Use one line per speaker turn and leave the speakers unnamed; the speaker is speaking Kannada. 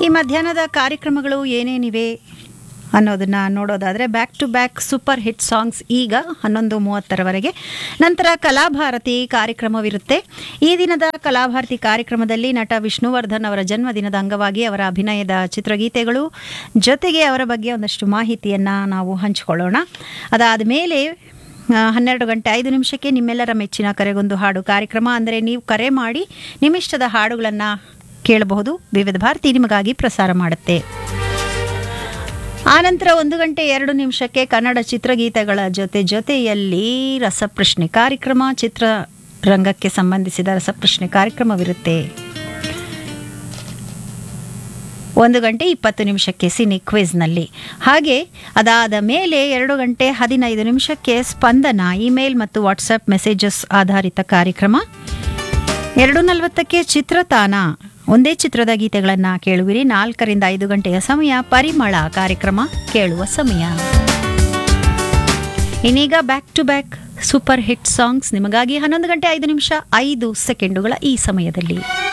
ಈ ಮಧ್ಯಾಹ್ನದ ಕಾರ್ಯಕ್ರಮಗಳು ಏನೇನಿವೆ ಅನ್ನೋದನ್ನ ನೋಡೋದಾದರೆ back to back super hit songs ಈಗ ಹನ್ನೊಂದು ಮೂವತ್ತರವರೆಗೆ ನಂತರ ಕಲಾಭಾರತಿ ಕಾರ್ಯಕ್ರಮವಿರುತ್ತೆ ಈ ದಿನದ ಕಲಾಭಾರತಿ ಕಾರ್ಯಕ್ರಮದಲ್ಲಿ ನಟ ವಿಷ್ಣುವರ್ಧನ್ ಅವರ ಜನ್ಮದಿನದ ಅಂಗವಾಗಿ ಅವರ ಅಭಿನಯದ ಚಿತ್ರಗೀತೆಗಳು ಜೊತೆಗೆ ಅವರ ಬಗ್ಗೆ ಒಂದಷ್ಟು ಮಾಹಿತಿಯನ್ನು ನಾವು ಹಂಚಿಕೊಳ್ಳೋಣ ಅದಾದ ಮೇಲೆ ಆ, ಹನ್ನೆರಡು ಗಂಟೆ ಐದು ನಿಮಿಷಕ್ಕೆ ನಿಮ್ಮೆಲ್ಲರ ಮೆಚ್ಚಿನ ಕರೆಗೊಂದು ಹಾಡು ಕಾರ್ಯಕ್ರಮ ಅಂದರೆ ನೀವು ಕರೆ ಮಾಡಿ ನಿಮ್ಮಿಷ್ಟದ ಹಾಡುಗಳನ್ನು ಕೇಳಬಹುದು ವಿವಿಧ ಭಾರತಿ ನಿಮಗಾಗಿ ಪ್ರಸಾರ ಮಾಡುತ್ತೆ ಆನಂತರ ಒಂದು ಗಂಟೆ ಎರಡು ನಿಮಿಷಕ್ಕೆ ಕನ್ನಡ ಚಿತ್ರಗೀತೆಗಳ ಜೊತೆ ಜೊತೆಯಲ್ಲಿ ರಸಪ್ರಶ್ನೆ ಕಾರ್ಯಕ್ರಮ ಚಿತ್ರರಂಗಕ್ಕೆ ಸಂಬಂಧಿಸಿದ ರಸಪ್ರಶ್ನೆ ಕಾರ್ಯಕ್ರಮವಿರುತ್ತೆ ಒಂದು ಗಂಟೆ ಇಪ್ಪತ್ತು ನಿಮಿಷಕ್ಕೆ ಸಿನಿ ಕ್ವಿಜ್ನಲ್ಲಿ ಹಾಗೆ ಅದಾದ ಮೇಲೆ ಎರಡು ಗಂಟೆ ಹದಿನೈದು ನಿಮಿಷಕ್ಕೆ ಸ್ಪಂದನ ಇಮೇಲ್ ಮತ್ತು ವಾಟ್ಸಪ್ ಮೆಸೇಜಸ್ ಆಧಾರಿತ ಕಾರ್ಯಕ್ರಮ ಎರಡು ನಲವತ್ತಕ್ಕೆ ಚಿತ್ರತಾನ ಒಂದೇ ಚಿತ್ರದ ಗೀತೆಗಳನ್ನು ಕೇಳುವಿರಿ ನಾಲ್ಕರಿಂದ ಐದು ಗಂಟೆಯ ಸಮಯ ಪರಿಮಳ ಕಾರ್ಯಕ್ರಮ ಕೇಳುವ ಸಮಯ ಇನ್ನೀಗ back to back super hit songs ನಿಮಗಾಗಿ ಹನ್ನೊಂದು ಗಂಟೆ ಐದು ನಿಮಿಷ ಐದು ಸೆಕೆಂಡುಗಳ ಈ ಸಮಯದಲ್ಲಿ